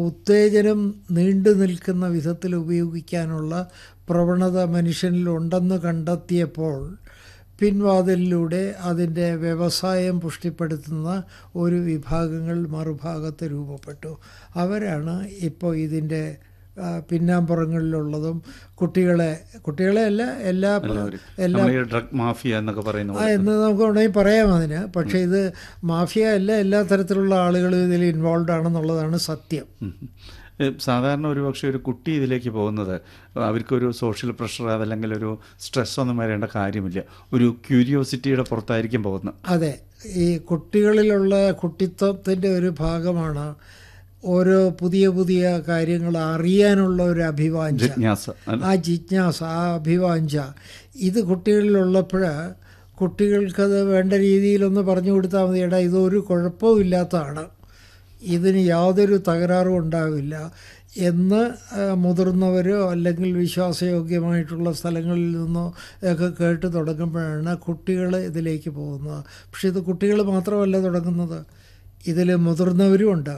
ഉത്തേജനം നീണ്ടു നിൽക്കുന്ന വിധത്തിൽ ഉപയോഗിക്കാനുള്ള പ്രവണത മനുഷ്യനിലുണ്ടെന്ന് കണ്ടെത്തിയപ്പോൾ പിൻവാതിലിലൂടെ അതിൻ്റെ വ്യവസായം പുഷ്ടിപ്പെടുത്തുന്ന ഒരു വിഭാഗങ്ങൾ മറുഭാഗത്ത് രൂപപ്പെട്ടു അവരാണ് ഇപ്പോൾ ഇതിൻ്റെ ആ, പിന്നാമ്പുറങ്ങളിലുള്ളതും കുട്ടികളെ കുട്ടികളെ അല്ല എല്ലാ എല്ലാവരും എല്ലാ നമ്മൾ ഈ ഡ്രഗ് മാഫിയ എന്നൊക്കെ പറയുന്ന ആ പോലെ. എന്ന് നമുക്ക് വേണമെങ്കിൽ പറയാം അതിന് പക്ഷേ ഇത് മാഫിയ അല്ല എല്ലാ തരത്തിലുള്ള ആളുകളും ഇതിൽ ഇൻവോൾവ് ആണെന്നുള്ളതാണ് സത്യം ഉം. ഏ, സാധാരണ ഒരു പക്ഷേ ഒരു കുട്ടി ഇതിലേക്ക് പോകുന്നത് അവർക്കൊരു സോഷ്യൽ പ്രഷർ അതല്ലെങ്കിൽ ഒരു സ്ട്രെസ് ഒന്നും വരേണ്ട കാര്യമില്ല ഒരു ക്യൂരിയോസിറ്റിയുടെ പുറത്തായിരിക്കും പോകുന്നത് അതെ ഈ കുട്ടികളിലുള്ള കുട്ടിത്വത്തിൻ്റെ ഒരു ഭാഗമാണ് ഓരോ പുതിയ പുതിയ കാര്യങ്ങൾ അറിയാനുള്ള ഒരു അഭിവാഞ്ച ജിജ്ഞാസ അല്ല? ആ ജിജ്ഞാസ ആ അഭിവാഞ്ച ഇത് കുട്ടികളിലുള്ളപ്പോൾ കുട്ടികൾക്കത് വേണ്ട രീതിയിലൊന്ന് പറഞ്ഞു കൊടുത്താൽ മതി എടാ ഇതൊരു കുഴപ്പവും ഇല്ലാത്തതാണ് ഇതിന് യാതൊരു തകരാറും ഉണ്ടാവില്ല എന്ന് ആ, മുതിർന്നവരോ അല്ലെങ്കിൽ വിശ്വാസയോഗ്യമായിട്ടുള്ള സ്ഥലങ്ങളിൽ നിന്നോ ഒക്കെ കേട്ട് തുടങ്ങുമ്പോഴാണ് കുട്ടികൾ ഇതിലേക്ക് പോകുന്നത് പക്ഷെ ഇത് കുട്ടികൾ മാത്രമല്ല തുടങ്ങുന്നത് ഇതിൽ മുതിർന്നവരും ഉണ്ട്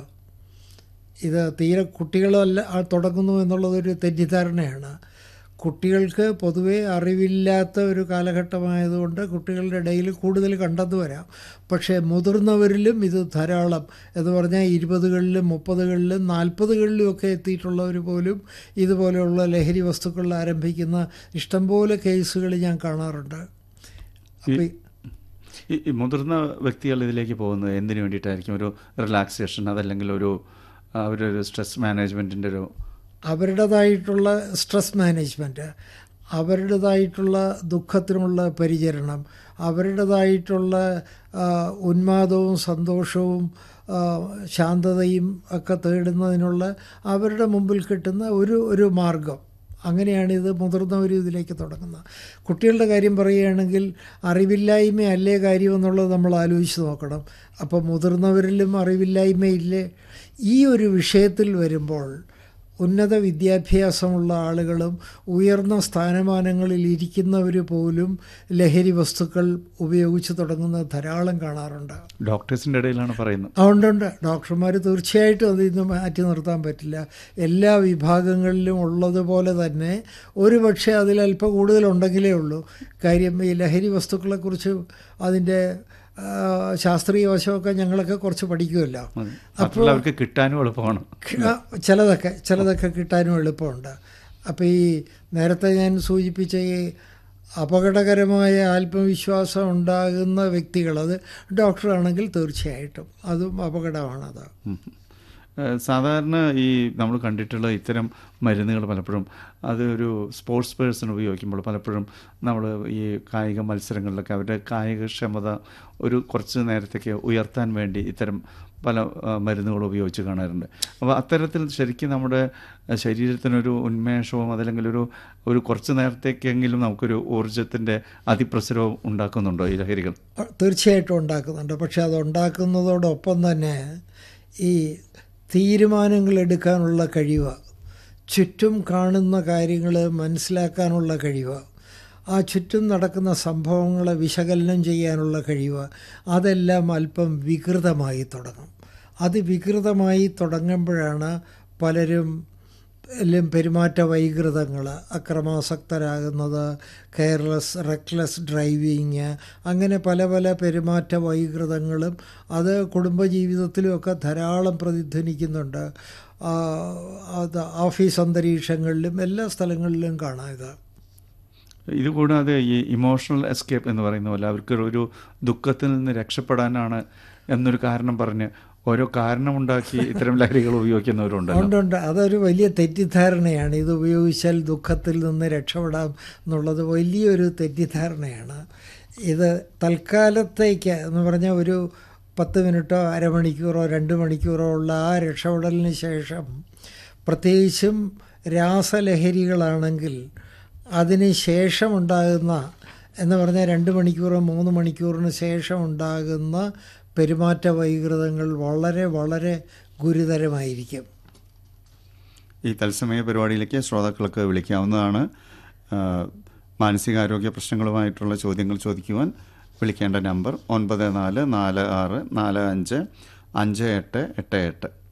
ഇത് തീരെ കുട്ടികളല്ല ആ തുടങ്ങുന്നു എന്നുള്ളതൊരു തെറ്റിദ്ധാരണയാണ് കുട്ടികൾക്ക് പൊതുവേ അറിവില്ലാത്ത ഒരു കാലഘട്ടമായതുകൊണ്ട് കുട്ടികളുടെ ഇടയിൽ കൂടുതൽ കണ്ടെന്നു വരാം പക്ഷേ മുതിർന്നവരിലും ഇത് ധാരാളം എന്ന് പറഞ്ഞാൽ ഇരുപതുകളിലും മുപ്പതുകളിലും നാൽപ്പതുകളിലും ഒക്കെ എത്തിയിട്ടുള്ളവർ പോലും ഇതുപോലെയുള്ള ലഹരി വസ്തുക്കൾ ആരംഭിക്കുന്ന ഇഷ്ടംപോലെ കേസുകൾ ഞാൻ കാണാറുണ്ട് അപ്പോൾ ഈ ഈ മുതിർന്ന വ്യക്തികൾ ഇതിലേക്ക് പോകുന്നത് എന്തിനു വേണ്ടിയിട്ടായിരിക്കും ഒരു റിലാക്സേഷൻ അതല്ലെങ്കിൽ ഒരു അവരൊരു സ്ട്രെസ് മാനേജ്മെൻറ്റിൻ്റെ ഒരു അവരുടേതായിട്ടുള്ള സ്ട്രെസ് മാനേജ്മെൻറ്റ് അവരുടേതായിട്ടുള്ള ദുഃഖത്തിനുള്ള പരിചരണം അവരുടേതായിട്ടുള്ള ആ, ഉന്മാദവും സന്തോഷവും ആ, ശാന്തതയും ഒക്കെ തേടുന്നതിനുള്ള അവരുടെ മുമ്പിൽ കിട്ടുന്ന ഒരു ഒരു മാർഗം അങ്ങനെയാണ് ഇത് മുതിർന്നവരും ഇതിലേക്ക് തുടങ്ങുന്നത് കുട്ടികളുടെ കാര്യം പറയുകയാണെങ്കിൽ അറിവില്ലായ്മയല്ലേ കാര്യം എന്നുള്ളത് നമ്മൾ ആലോചിച്ച് നോക്കണം അപ്പോൾ മുതിർന്നവരിലും അറിവില്ലായ്മയില്ലേ ഈ ഒരു വിഷയത്തിൽ വരുമ്പോൾ ഉന്നത വിദ്യാഭ്യാസമുള്ള ആളുകളും ഉയർന്ന സ്ഥാനമാനങ്ങളിൽ ഇരിക്കുന്നവർ പോലും ലഹരി വസ്തുക്കൾ ഉപയോഗിച്ച് തുടങ്ങുന്നത് ധാരാളം കാണാറുണ്ട് ഡോക്ടേഴ്സിൻ്റെ ഇടയിലാണ് പറയുന്നത് അതുകൊണ്ടുണ്ട് ഡോക്ടർമാർ തീർച്ചയായിട്ടും അതിൽ നിന്ന് മാറ്റി നിർത്താൻ പറ്റില്ല എല്ലാ വിഭാഗങ്ങളിലും ഉള്ളതുപോലെ തന്നെ ഒരു പക്ഷേ അതിൽ അല്പം കൂടുതലുണ്ടെങ്കിലേ ഉള്ളൂ കാര്യം ഈ ലഹരി വസ്തുക്കളെക്കുറിച്ച് അതിൻ്റെ ആ, ശാസ്ത്രീയ വശമൊക്കെ ഞങ്ങളൊക്കെ കുറച്ച് പഠിക്കുമല്ലോ അതെ. മാത്രമല്ല അവർക്ക് കിട്ടാനും എളുപ്പമാണ് ആ, ചിലതൊക്കെ ചിലതൊക്കെ കിട്ടാനും എളുപ്പമുണ്ട് അപ്പോൾ ഈ നേരത്തെ ഞാൻ സൂചിപ്പിച്ച ഈ അപകടകരമായ ആത്മവിശ്വാസം ഉണ്ടാകുന്ന വ്യക്തികൾ അത് ഡോക്ടറാണെങ്കിൽ തീർച്ചയായിട്ടും അതും അപകടമാണത് ഉം. ഏഹ് സാധാരണ ഈ നമ്മൾ കണ്ടിട്ടുള്ള ഇത്തരം മരുന്നുകൾ പലപ്പോഴും അത് ഒരു സ്പോർട്സ് പേഴ്സൺ ഉപയോഗിക്കുമ്പോൾ പലപ്പോഴും നമ്മൾ ഈ കായിക മത്സരങ്ങളിലൊക്കെ അവരുടെ കായികക്ഷമത ഒരു കുറച്ച് നേരത്തേക്ക് ഉയർത്താൻ വേണ്ടി ഇത്തരം പല ആ, മരുന്നുകൾ ഉപയോഗിച്ച് കാണാറുണ്ട് അപ്പോൾ അത്തരത്തിൽ ശരിക്കും നമ്മുടെ ആ, ശരീരത്തിനൊരു ഉന്മേഷവും അതല്ലെങ്കിൽ ഒരു ഒരു കുറച്ച് നേരത്തേക്കെങ്കിലും നമുക്കൊരു ഊർജത്തിൻ്റെ അതിപ്രസരവും ഉണ്ടാക്കുന്നുണ്ടോ ഈ ലഹരികൾ തീർച്ചയായിട്ടും ഉണ്ടാക്കുന്നുണ്ട് പക്ഷെ അത് ഉണ്ടാക്കുന്നതോടൊപ്പം തന്നെ ഈ തീരുമാനങ്ങൾ എടുക്കാനുള്ള കഴിവ് ചുറ്റും കാണുന്ന കാര്യങ്ങൾ മനസ്സിലാക്കാനുള്ള കഴിവ് ആ ചുറ്റും നടക്കുന്ന സംഭവങ്ങളെ വിശകലനം ചെയ്യാനുള്ള കഴിവ് അതെല്ലാം അല്പം വികൃതമായി തുടങ്ങും അത് വികൃതമായി തുടങ്ങുമ്പോഴാണ് പലരും എല്ലാം പെരുമാറ്റ വൈകൃതങ്ങൾ അക്രമാസക്തരാകുന്നത് കെയർലെസ് റെക്ലെസ് ഡ്രൈവിങ് അങ്ങനെ പല പല പെരുമാറ്റ വൈകൃതങ്ങളും അത് കുടുംബജീവിതത്തിലുമൊക്കെ ധാരാളം പ്രതിധ്വനിക്കുന്നുണ്ട് ആ, അത് ഓഫീസ് അന്തരീക്ഷങ്ങളിലും എല്ലാ സ്ഥലങ്ങളിലും കാണാം ഇത് ഇതുകൂടാതെ ഈ ഇമോഷണൽ എസ്കേപ്പ് എന്ന് പറയുന്ന പോലെ അവർക്ക് ഒരു ദുഃഖത്തിൽ നിന്ന് രക്ഷപ്പെടാനാണ് എന്നൊരു കാരണം പറഞ്ഞ് ഓരോ കാരണമുണ്ടാക്കി ഇത്തരം ലഹരികൾ ഉപയോഗിക്കുന്നവരുണ്ടല്ലോ ഉണ്ട് ഉണ്ട് അതൊരു വലിയ തെറ്റിദ്ധാരണയാണ് ഇത് ഉപയോഗിച്ചാൽ ദുഃഖത്തിൽ നിന്ന് രക്ഷപ്പെടാം എന്നുള്ളത് വലിയൊരു തെറ്റിദ്ധാരണയാണ് ഇത് തൽക്കാലത്തേക്ക് എന്ന് പറഞ്ഞാൽ ഒരു പത്ത് മിനിറ്റോ അരമണിക്കൂറോ രണ്ട് മണിക്കൂറോ ഉള്ള ആ രക്ഷപ്പെടലിന് ശേഷം പ്രത്യേകിച്ചും രാസലഹരികളാണെങ്കിൽ അതിന് ശേഷമുണ്ടാകുന്ന എന്ന് പറഞ്ഞാൽ രണ്ട് മണിക്കൂറോ മൂന്ന് മണിക്കൂറിന് ശേഷം ഉണ്ടാകുന്ന പെരുമാറ്റ വൈകൃതങ്ങൾ വളരെ വളരെ ഗുരുതരമായിരിക്കും ഈ തത്സമയ പരിപാടിയിലേക്ക് ശ്രോതാക്കൾക്ക് വിളിക്കാവുന്നതാണ് ആ, മാനസികാരോഗ്യ പ്രശ്നങ്ങളുമായിട്ടുള്ള ചോദ്യങ്ങൾ ചോദിക്കുവാൻ വിളിക്കേണ്ട നമ്പർ ഒൻപത് നാല് നാല് ആറ് നാല് അഞ്ച് അഞ്ച് എട്ട് എട്ട് എട്ട്